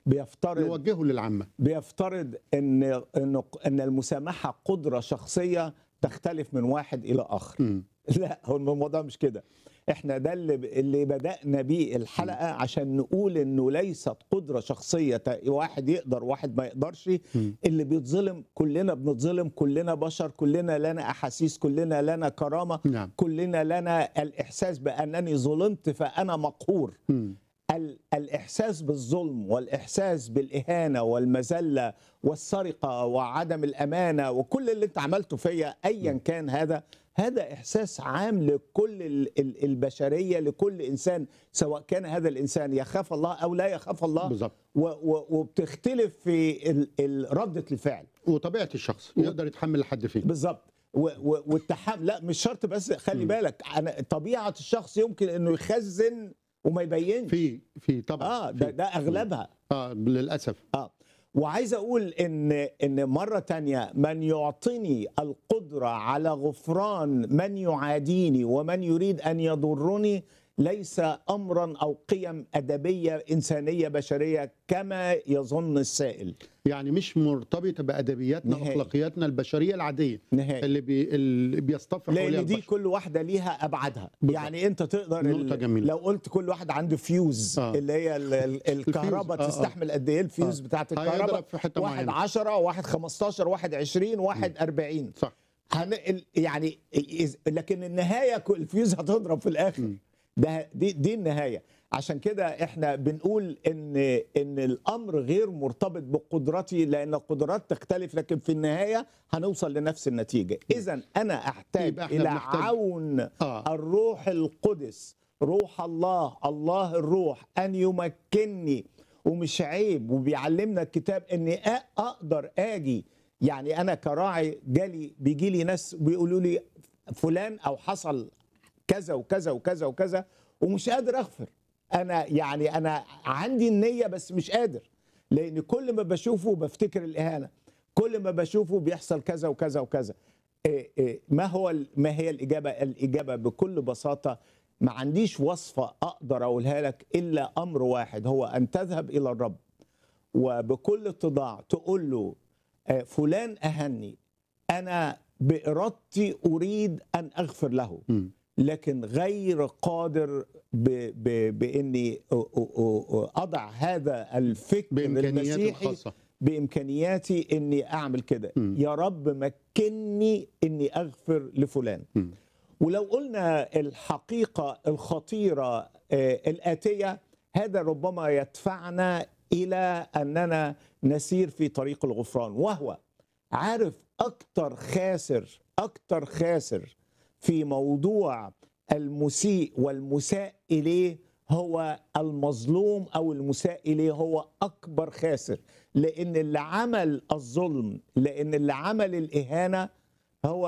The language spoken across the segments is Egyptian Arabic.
بيفترض نوجهه للعامه بيفترض ان ان ان المسامحه قدره شخصيه تختلف من واحد الى اخر مم. لا هو الموضوع مش كده احنا ده اللي اللي بدانا بيه الحلقه عشان نقول انه ليست قدره شخصيه ت- واحد يقدر واحد ما يقدرش مم. اللي بيتظلم كلنا بنتظلم كلنا بشر كلنا لنا احاسيس كلنا لنا كرامه نعم كلنا لنا الاحساس بانني ظلمت فانا مقهور مم. ال- الإحساس بالظلم والإحساس بالإهانة والمذلة والسرقة وعدم الأمانة وكل اللي أنت عملته فيا أيا كان هذا هذا إحساس عام لكل ال- ال- البشرية لكل إنسان سواء كان هذا الإنسان يخاف الله أو لا يخاف الله بالظبط و- و- وبتختلف في ال- ال- ردة الفعل وطبيعه الشخص يقدر يتحمل لحد فين بالظبط و- و- والتحمل لا مش شرط بس خلي مم. بالك أنا طبيعة الشخص يمكن إنه يخزن وما يبينش في في طبعا اه ده, في. ده اغلبها اه للاسف اه وعايز اقول ان ان مره تانية من يعطيني القدره على غفران من يعاديني ومن يريد ان يضرني ليس امرا او قيم ادبيه انسانيه بشريه كما يظن السائل يعني مش مرتبطه بادبياتنا نهائي. واخلاقياتنا البشريه العاديه نهائي اللي بي اللي بيصطف حواليها لان دي البشر. كل واحده ليها ابعادها بالظبط. يعني انت تقدر نقطة ال- جميلة. لو قلت كل واحد عنده فيوز آه. اللي هي ال- ال- الكهرباء آه، آه. تستحمل قد ايه الفيوز آه. بتاعت الكهرباء هيضرب في حته واحد معينه 10 واحد 15 واحد 20 واحد 40 صح هن... ال- يعني إز- لكن النهايه كل- الفيوز هتضرب في الاخر مم. ده دي دي النهايه عشان كده احنا بنقول ان ان الامر غير مرتبط بقدرتي لان القدرات تختلف لكن في النهايه هنوصل لنفس النتيجه اذا انا احتاج يبقى إحنا الى بنحتاج- عون اه الروح القدس روح الله الله الروح ان يمكنني ومش عيب وبيعلمنا الكتاب اني أ- اقدر اجي يعني انا كراعي جالي بيجي لي ناس بيقولوا لي فلان او حصل كذا وكذا وكذا وكذا ومش قادر اغفر انا يعني انا عندي النيه بس مش قادر لان كل ما بشوفه بفتكر الاهانه كل ما بشوفه بيحصل كذا وكذا وكذا إيه إيه ما هو ال- ما هي الاجابه الاجابه بكل بساطه ما عنديش وصفه اقدر اقولها لك الا امر واحد هو ان تذهب الى الرب وبكل اتضاع تقول له آه، فلان اهني انا بارادتي اريد ان اغفر له مم. لكن غير قادر ب ب باني أ- أ- أ- اضع هذا الفكر بامكانياته المسيحي الخاصه بامكانياتي اني اعمل كده مم. يا رب مكنني اني اغفر لفلان مم. ولو قلنا الحقيقه الخطيره آه، الاتيه هذا ربما يدفعنا الى اننا نسير في طريق الغفران وهو عارف اكتر خاسر اكتر خاسر في موضوع المسيء والمساء اليه هو المظلوم او المساء اليه هو اكبر خاسر لان اللي عمل الظلم لان اللي عمل الاهانه هو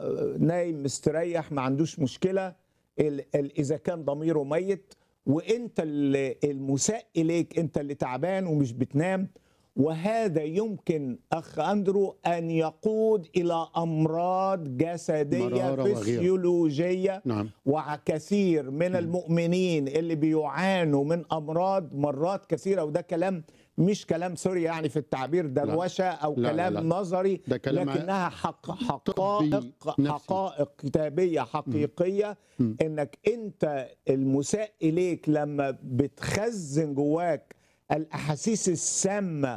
نايم مستريح ما عندوش مشكله ال- ال- اذا كان ضميره ميت وانت اللي المساء اليك انت اللي تعبان ومش بتنام وهذا يمكن اخ اندرو ان يقود الى امراض جسديه مرارة وغيره. فسيولوجيه نعم وكثير من المؤمنين اللي بيعانوا من امراض مرات كثيره وده كلام مش كلام سوري يعني في التعبير دروشه او لا، لا، كلام لا. نظري ده كلام لكنها حق حقائق نفسي. حقائق كتابيه حقيقيه مم. انك انت المساء اليك لما بتخزن جواك الاحاسيس السامه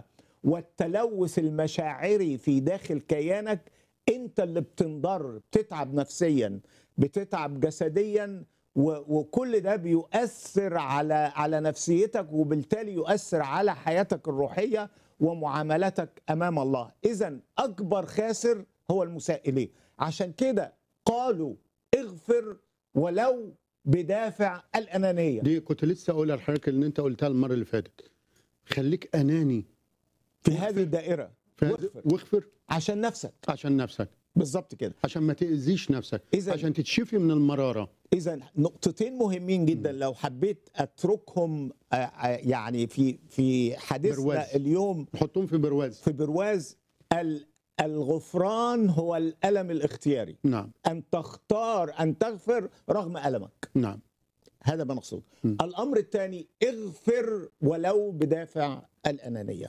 والتلوث المشاعري في داخل كيانك انت اللي بتنضر بتتعب نفسيا بتتعب جسديا و- وكل ده بيؤثر على على نفسيتك وبالتالي يؤثر على حياتك الروحيه ومعاملتك امام الله اذا اكبر خاسر هو المساء اليه عشان كده قالوا اغفر ولو بدافع الانانيه دي كنت لسه اقولها لحضرتك اللي انت قلتها المره اللي فاتت خليك اناني في هذه الدائره ف- واغفر. واغفر عشان نفسك عشان نفسك بالظبط كده عشان ما تاذيش نفسك إذا- عشان تتشفي من المراره اذا نقطتين مهمين جدا لو حبيت اتركهم آه، آه، يعني في في حديثنا برواز. اليوم حطهم في برواز في برواز ال- الغفران هو الالم الاختياري نعم ان تختار ان تغفر رغم المك نعم هذا ما نقصد الامر الثاني اغفر ولو بدافع الانانيه